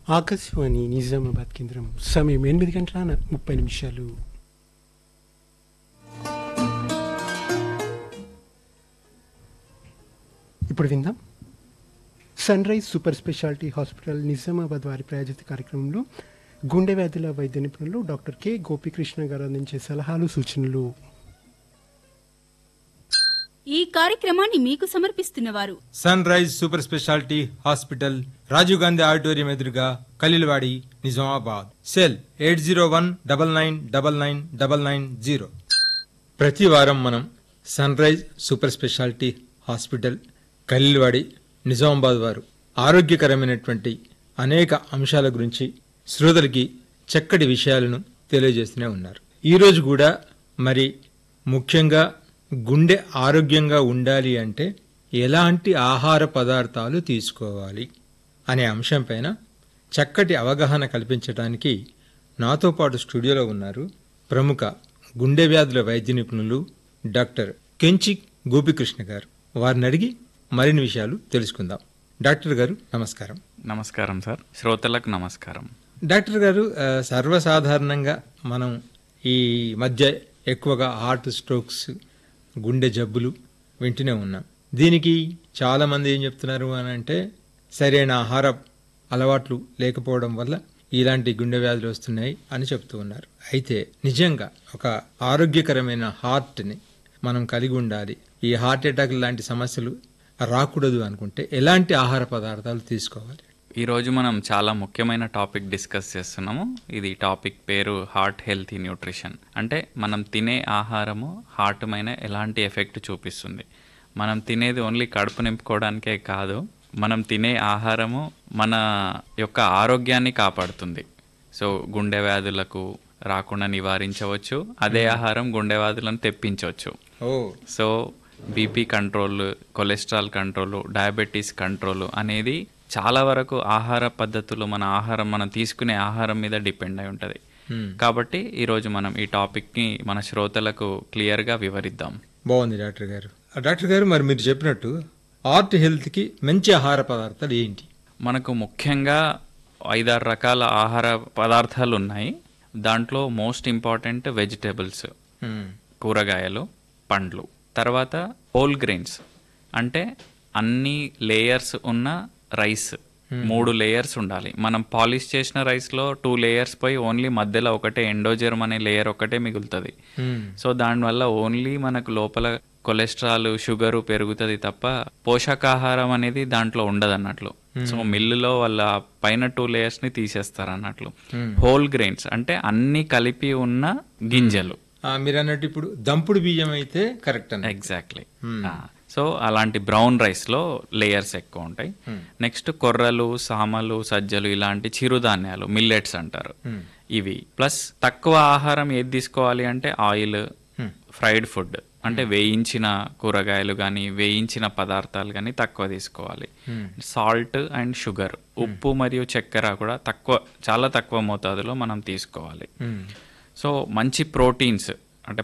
ఆకాశవాణి నిజామాబాద్ కేంద్రం సమయం ఎనిమిది గంటల న- ముప్పై నిమిషాలు ఇప్పుడు విందాం sunrise super speciality hospital Nizamabad వారి ప్రాయోజిత కార్యక్రమంలో గుండె వ్యాధుల వైద్య నిపుణులు డాక్టర్ కె గోపికృష్ణ గారు అందించే సలహాలు సూచనలు ఈ కార్యక్రమాన్ని మీకు సమర్పిస్తున్నవారు sunrise super speciality hospital Rajiv Gandhi auditorium ఎదురుగా Khaleelwadi Nizamabad cell eight zero one double nine double nine double nine zero ప్రతి వారం మనం sunrise super speciality hospital Khaleelwadi Nizamabad వారు ఆరోగ్యకరమైనటువంటి అనేక అంశాల గురించి శ్రోతలకి చక్కటి విషయాలను తెలియజేస్తూనే ఉన్నారు ఈరోజు కూడా మరి ముఖ్యంగా గుండె ఆరోగ్యంగా ఉండాలి అంటే ఎలాంటి ఆహార పదార్థాలు తీసుకోవాలి అనే అంశంపైన చక్కటి అవగాహన కల్పించడానికి నాతో పాటు స్టూడియోలో ఉన్నారు ప్రముఖ గుండె వ్యాధుల వైద్య నిపుణులు డాక్టర్ కెంచి గోపికృష్ణ గారు వారిని అడిగి మరిన్ని విషయాలు తెలుసుకుందాం డాక్టర్ గారు నమస్కారం నమస్కారం సార్ శ్రోతలకు నమస్కారం డాక్టర్ గారు ఆ, సర్వసాధారణంగా మనం ఈ మధ్య ఎక్కువగా హార్ట్ స్ట్రోక్స్ గుండె జబ్బులు వింటూనే ఉన్నాం దీనికి చాలా మంది ఏం చెప్తున్నారు అని అంటే సరైన ఆహార అలవాట్లు లేకపోవడం వల్ల ఇలాంటి గుండె వ్యాధులు వస్తున్నాయి అని చెప్తూ ఉన్నారు అయితే నిజంగా ఒక ఆరోగ్యకరమైన హార్ట్ని మనం కలిగి ఉండాలి ఈ హార్ట్ అటాక్ లాంటి సమస్యలు రాకూడదు అనుకుంటే ఎలాంటి ఆహార పదార్థాలు తీసుకోవాలి ఈరోజు మనం చాలా ముఖ్యమైన టాపిక్ డిస్కస్ చేస్తున్నాము ఇది టాపిక్ పేరు హార్ట్ హెల్తీ న్యూట్రిషన్ అంటే మనం తినే ఆహారము హార్ట్ పైన ఎలాంటి ఎఫెక్ట్ చూపిస్తుంది మనం తినేది ఓన్లీ కడుపు నింపుకోవడానికే కాదు మనం తినే ఆహారము మన యొక్క ఆరోగ్యాన్ని కాపాడుతుంది సో గుండె వ్యాధులకు రాకుండా నివారించవచ్చు అదే ఆహారం గుండె వ్యాధులను తెప్పించవచ్చు ఓ so BP control cholesterol control diabetes control అనేది చాలా వరకు ఆహార పద్ధతులు మన ఆహారం మనం తీసుకునే ఆహారం మీద డిపెండ్ అయి ఉంటుంది Hmm. కాబట్టి ఈరోజు మనం ఈ టాపిక్ని మన శ్రోతలకు క్లియర్గా వివరిద్దాం బాగుంది డాక్టర్ గారు ఆ డాక్టర్ గారు మరి మీరు చెప్పినట్టు హార్ట్ హెల్త్కి మంచి ఆహార పదార్థాలు ఏంటి మనకు ముఖ్యంగా ఐదారు రకాల ఆహార పదార్థాలు ఉన్నాయి దాంట్లో మోస్ట్ ఇంపార్టెంట్ వెజిటేబుల్స్ మ్మ్. కూరగాయలు పండ్లు తర్వాత హోల్ గ్రెయిన్స్ అంటే అన్ని లేయర్స్ ఉన్న రైస్ మూడు లేయర్స్ ఉండాలి మనం పాలిష్ చేసిన రైస్లో టూ లేయర్స్ పోయి ఓన్లీ మధ్యలో ఒకటే ఎండోజెర్మ్ అనే లేయర్ ఒకటే మిగులుతుంది మ్మ్. సో దానివల్ల ఓన్లీ మనకు లోపల కొలెస్ట్రాల్ షుగరు పెరుగుతుంది తప్ప పోషకాహారం అనేది దాంట్లో ఉండదు అన్నట్లు సో మిల్లులో వాళ్ళ పైన టూ లేయర్స్ ని తీసేస్తారు అన్నట్లు హోల్ గ్రెయిన్స్ అంటే అన్ని కలిపి ఉన్న గింజలు ఆ, మీరు అన్నట్టు ఇప్పుడు దంపుడు బియ్యం అయితే కరెక్ట్ అన్న ఎగ్జాక్ట్లీ సో అలాంటి బ్రౌన్ రైస్ లో లేయర్స్ ఎక్కువ ఉంటాయి నెక్స్ట్ కొర్రలు సామలు సజ్జలు ఇలాంటి చిరుధాన్యాలు మిల్లెట్స్ అంటారు ఇవి ప్లస్ తక్కువ ఆహారం ఏది తీసుకోవాలి అంటే ఆయిల్ ఫ్రైడ్ ఫుడ్ అంటే వేయించిన కూరగాయలు కానీ వేయించిన పదార్థాలు కానీ తక్కువ తీసుకోవాలి సాల్ట్ అండ్ షుగర్ ఉప్పు మరియు చక్కెర కూడా తక్కువ చాలా తక్కువ మోతాదులో మనం తీసుకోవాలి సో మంచి ప్రోటీన్స్